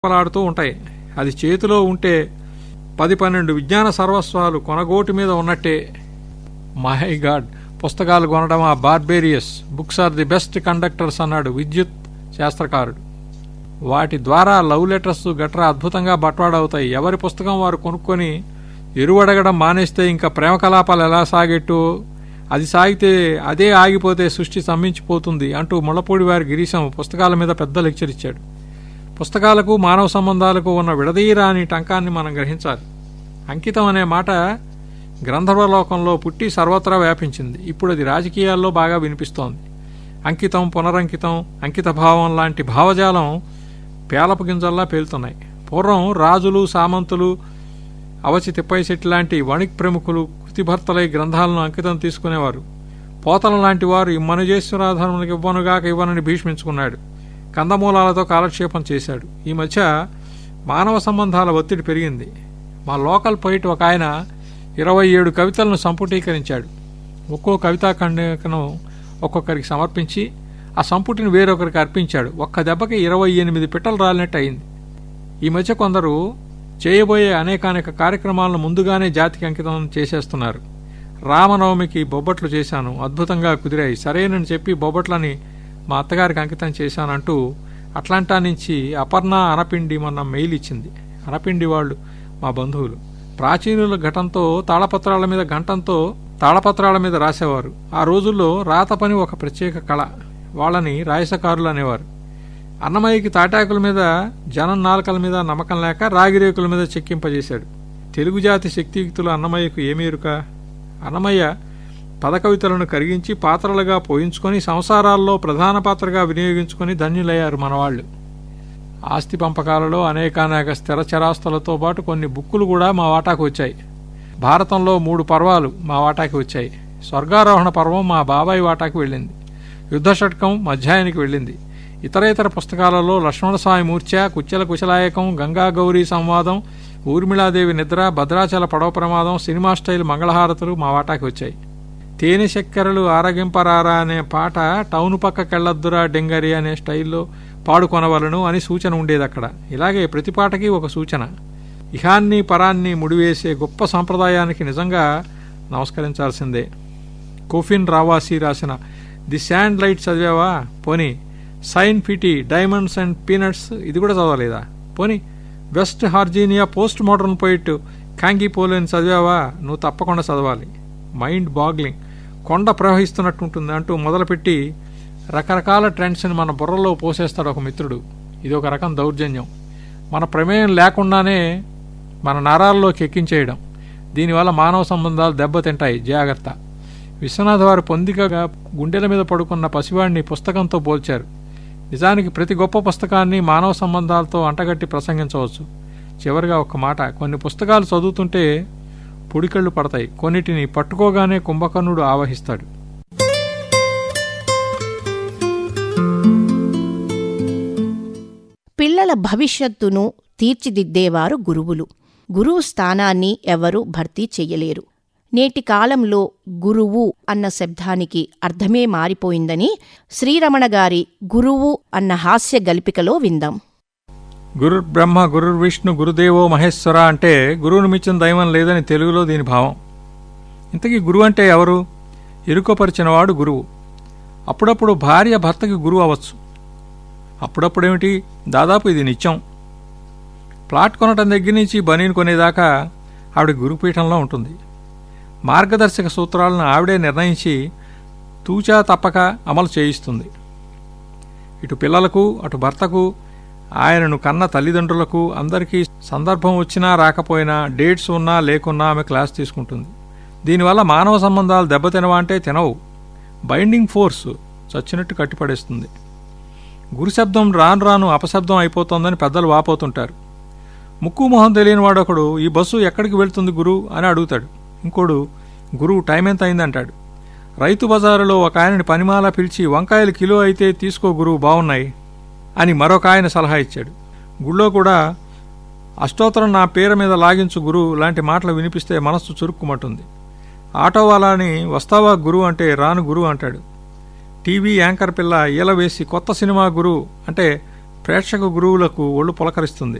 రెపరెపలాడుతూ ఉంటాయి అది చేతిలో ఉంటే పది పన్నెండు విజ్ఞాన సర్వస్వాలు కొనగోటి మీద ఉన్నట్టే మహై గాడ్ పుస్తకాలు కొనడం ఆ barbarous books are the best conductors అన్నాడు విద్యుత్ శాస్త్రకారుడు వాటి ద్వారా లవ్ లెటర్స్ గట్రా అద్భుతంగా బట్వాడవుతాయి ఎవరి పుస్తకం వారు కొనుక్కొని ఎరువడగడం మానేస్తే ఇంకా ప్రేమ కలాపాలు ఎలా సాగెట్టు అది సాగితే అదే ఆగిపోతే సృష్టి స్తంభించిపోతుంది అంటూ ముళ్ళపూడి వారి గిరీశం పుస్తకాల మీద పెద్ద లెక్చర్ ఇచ్చాడు పుస్తకాలకు మానవ సంబంధాలకు ఉన్న విడదీయరాని టంకాన్ని మనం గ్రహించాలి అంకితం అనే మాట గ్రంథర్వలోకంలో పుట్టి సర్వత్రా వ్యాపించింది ఇప్పుడు అది రాజకీయాల్లో బాగా వినిపిస్తోంది అంకితం పునరంకితం అంకిత భావం లాంటి భావజాలం పేలపు గింజల్లా పేలుతున్నాయి పూర్వం రాజులు సామంతులు అవచి తిప్పైశెట్టి లాంటి వణిక్ ప్రముఖులు కృతిభర్తలై గ్రంథాలను అంకితం తీసుకునేవారు పోతల లాంటి వారు ఇమ్మనుజేశ్వరాధనములకు ఇవ్వనుగాక ఇవ్వనని భీష్మించుకున్నాడు కందమూలాలతో కాలక్షేపం చేశాడు ఈ మధ్య మానవ సంబంధాల ఒత్తిడి పెరిగింది మా లోకల్ పోయిట్ ఒక ఆయన ఇరవై ఏడు కవితలను సంపుటీకరించాడు ఒక్కో కవితా ఖండికను ఒక్కొక్కరికి సమర్పించి ఆ సంపుటిని వేరొకరికి అర్పించాడు ఒక్క దెబ్బకి ఇరవై ఎనిమిది పిట్టలు రాలినట్టు అయింది ఈ మధ్య కొందరు చేయబోయే అనేకానేక కార్యక్రమాలను ముందుగానే జాతికి అంకితం చేసేస్తున్నారు రామనవమికి బొబ్బట్లు చేశాను అద్భుతంగా కుదిరాయి సరేనని చెప్పి బొబ్బట్లని మా అత్తగారికి అంకితం చేశానంటూ అట్లాంటా నుంచి అపర్ణ అనపిండి మొన్న మెయిల్ ఇచ్చింది అనపిండి వాళ్ళు మా బంధువులు ప్రాచీనుల ఘటంతో తాళపత్రాల మీద గంటంతో తాళపత్రాల మీద రాసేవారు ఆ రోజుల్లో రాత పని ఒక ప్రత్యేక కళ వాళ్ళని రాయసకారులు అనేవారు అన్నమయ్యకి తాటాకుల మీద జనం నాలుకల మీద నమ్మకం లేక రాగిరేకుల మీద చెక్కింపజేశాడు తెలుగు జాతి శక్తియుక్తులు అన్నమయ్యకు ఏమీరుక అన్నమయ్య పదకవితలను కరిగించి పాత్రలుగా పోయించుకొని సంసారాల్లో ప్రధాన పాత్రగా వినియోగించుకొని ధన్యులయ్యారు మనవాళ్లు ఆస్తి పంపకాలలో అనేకానేక స్థిర చరాస్తులతో పాటు కొన్ని బుక్కులు కూడా మా వాటాకు వచ్చాయి భారతంలో మూడు పర్వాలు మా వాటాకి వచ్చాయి స్వర్గారోహణ పర్వం మా బాబాయి వాటాకి వెళ్ళింది యుద్ధ షట్కం మధ్యాయానికి వెళ్ళింది ఇతరేతర పుస్తకాలలో లక్ష్మణస్వామి మూర్ఛ కుచ్చెల కుశలాయకం గంగా గౌరీ సంవాదం ఊర్మిళాదేవి నిద్ర భద్రాచల పడవ ప్రమాదం సినిమా స్టైల్ మంగళహారతులు మా వాటాకి వచ్చాయి తేనె చక్కెరలు ఆరగింపరారా అనే పాట టౌన్ పక్కకెళ్లొద్దురా డెంగరి అనే స్టైల్లో పాడుకొనవలను అని సూచన ఉండేది అక్కడ ఇలాగే ప్రతి పాటకి ఒక సూచన ఇహాన్ని పరాన్ని ముడివేసే గొప్ప సంప్రదాయానికి నిజంగా నమస్కరించాల్సిందే కోఫిన్ రావాసి రాసిన ది శాండ్ లైట్ చదివావా పోనీ sign fifty diamonds and peanuts ఇది కూడా చదవలేదా పోనీ West Virginia post modern poet కాంగి పోలేని చదివావా నువ్వు తప్పకుండా చదవాలి మైండ్ బాగ్లింగ్ కొండ ప్రవహిస్తున్నట్టుంటుంది అంటూ మొదలుపెట్టి రకరకాల ట్రెండ్స్ని మన బుర్రలో పోసేస్తాడు ఒక మిత్రుడు ఇది ఒక రకం దౌర్జన్యం మన ప్రమేయం లేకుండానే మన నరాల్లోకి ఎక్కించేయడం దీనివల్ల మానవ సంబంధాలు దెబ్బతింటాయి జాగ్రత్త విశ్వనాథ్ వారు పొందికగా గుండెల మీద పడుకున్న పసివాడిని పుస్తకంతో పోల్చారు నిజానికి ప్రతి గొప్ప పుస్తకాన్ని మానవ సంబంధాలతో అంటగట్టి ప్రసంగించవచ్చు చివరిగా ఒక మాట కొన్ని పుస్తకాలు చదువుతుంటే పొడికళ్ళు పడతాయి కొన్నిటిని పట్టుకోగానే కుంభకర్ణుడు ఆవహిస్తాడు పిల్లల భవిష్యత్తును తీర్చిదిద్దేవారు గురువులు గురువు స్థానాన్ని ఎవరూ భర్తీ చెయ్యలేరు నేటి కాలంలో గురువు అన్న శబ్దానికి అర్థమే మారిపోయిందని శ్రీరమణ గారి గురువు అన్న హాస్య గల్పికలో విందాం గురుర్ బ్రహ్మ గురుర్ విష్ణు గురుదేవో మహేశ్వర అంటే గురువును మించిన దైవం లేదని తెలుగులో దీని భావం ఇంతకీ గురువు అంటే ఎవరు ఇరుకపరిచినవాడు గురువు అప్పుడప్పుడు భార్య భర్తకి గురువు అవ్వచ్చు అప్పుడప్పుడేమిటి దాదాపు ఇది నిత్యం ప్లాట్ కొనటం దగ్గర నుంచి బనీని కొనేదాకా ఆవిడ గురుపీఠంలో ఉంటుంది మార్గదర్శక సూత్రాలను ఆవిడే నిర్ణయించి తూచా తప్పక అమలు చేయిస్తుంది ఇటు పిల్లలకు అటు భర్తకు ఆయనను కన్న తల్లిదండ్రులకు అందరికీ సందర్భం వచ్చినా రాకపోయినా డేట్స్ ఉన్నా లేకున్నా ఆమె క్లాస్ తీసుకుంటుంది దీనివల్ల మానవ సంబంధాలు దెబ్బతినవా అంటే తినవు బైండింగ్ ఫోర్స్ చచ్చినట్టు కట్టిపడేస్తుంది గురుశబ్దం రాను రాను అపశబ్దం అయిపోతోందని పెద్దలు వాపోతుంటారు ముక్కు మొహం తెలియని వాడొకడు ఈ బస్సు ఎక్కడికి వెళ్తుంది గురు అని అడుగుతాడు ఇంకోడు గురువు టైం ఎంత అయిందంటాడు రైతు బజారులో ఒక ఆయనని పనిమాల పిలిచి వంకాయలు కిలో అయితే తీసుకో గురువు బాగున్నాయి అని మరొక ఆయన సలహా ఇచ్చాడు గుళ్ళో కూడా అష్టోత్తరం నా పేరు మీద లాగించు గురు లాంటి మాటలు వినిపిస్తే మనస్సు చురుక్కుమంటుంది ఆటో వాళ్ళని వస్తావా గురు అంటే రాను గురు అంటాడు టీవీ యాంకర్ పిల్ల ఈల వేసి కొత్త సినిమా గురు అంటే ప్రేక్షక గురువులకు ఒళ్ళు పులకరిస్తుంది